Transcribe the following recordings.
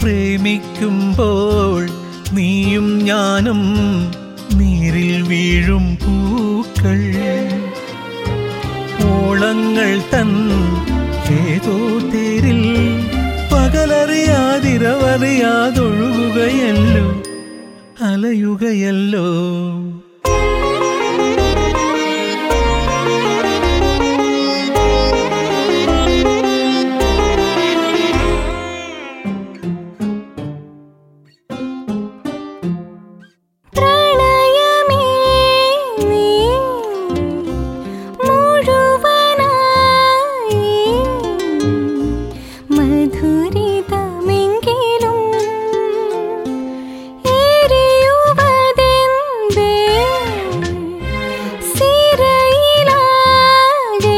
പ്രേമിക്കുമ്പോൾ നീയും ഞാനും നീരിൽ വീഴും പൂക്കൾ ഓളങ്ങൾ തൻ ഏതോ തേരിൽ പകലറിയാതിരവറിയാതൊഴുകുകയല്ലോ അലയുകയല്ലോ പ്രണയമേ നീ മുഴുവനായി മധുരിതമെങ്കിലും എരിയുവതെന്തേ സിരയിലാകെ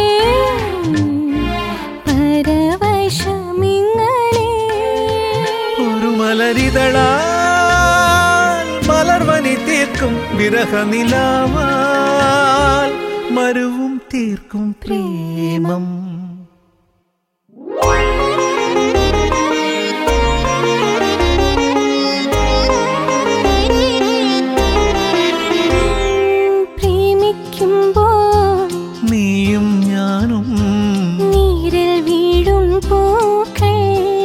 പരവശമിങ്ങനെ ഒരു മലരിതളാൽ മലർവനി തീർക്കും വിരഹനിലാവാൽ മരുവും തീർക്കും പ്രേമം പ്രേമിക്കുമ്പോൾ നീയും ഞാനും നീരിൽ വീഴും പൂക്കൾ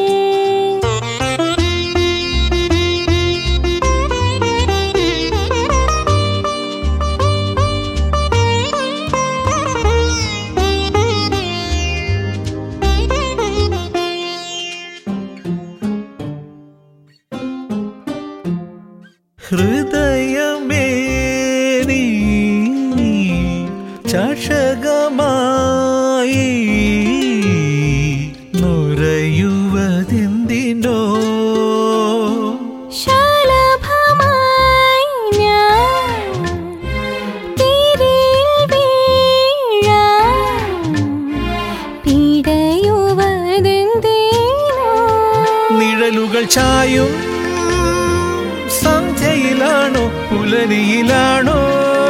ഹൃദയമേ നീ ചഷകമായി നുരയുവതെന്തിനോ ശലഭമായി ഞാൻ തിരിയിൽ വീഴാൻ പിടയുവതെന്തിനോ നിഴലുകൾ ചായും സന്ധ്യയിലാണോ പുലരിയിലാണോ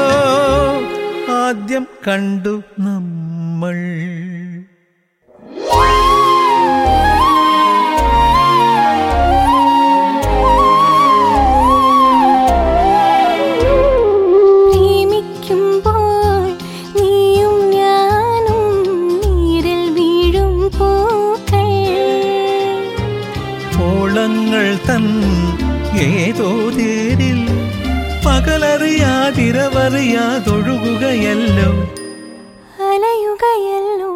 ആദ്യം കണ്ടു നമ്മൾ പ്രേമിക്കുമ്പോൾ നീയും ഞാനും നീരിൽ വീഴും പൂക്കൾ ഓളങ്ങൾ തൻ ഏതോ തേരിൽ പകലറിയാതിരവറിയാതൊഴുകുകയല്ലോ അലയുകയല്ലോ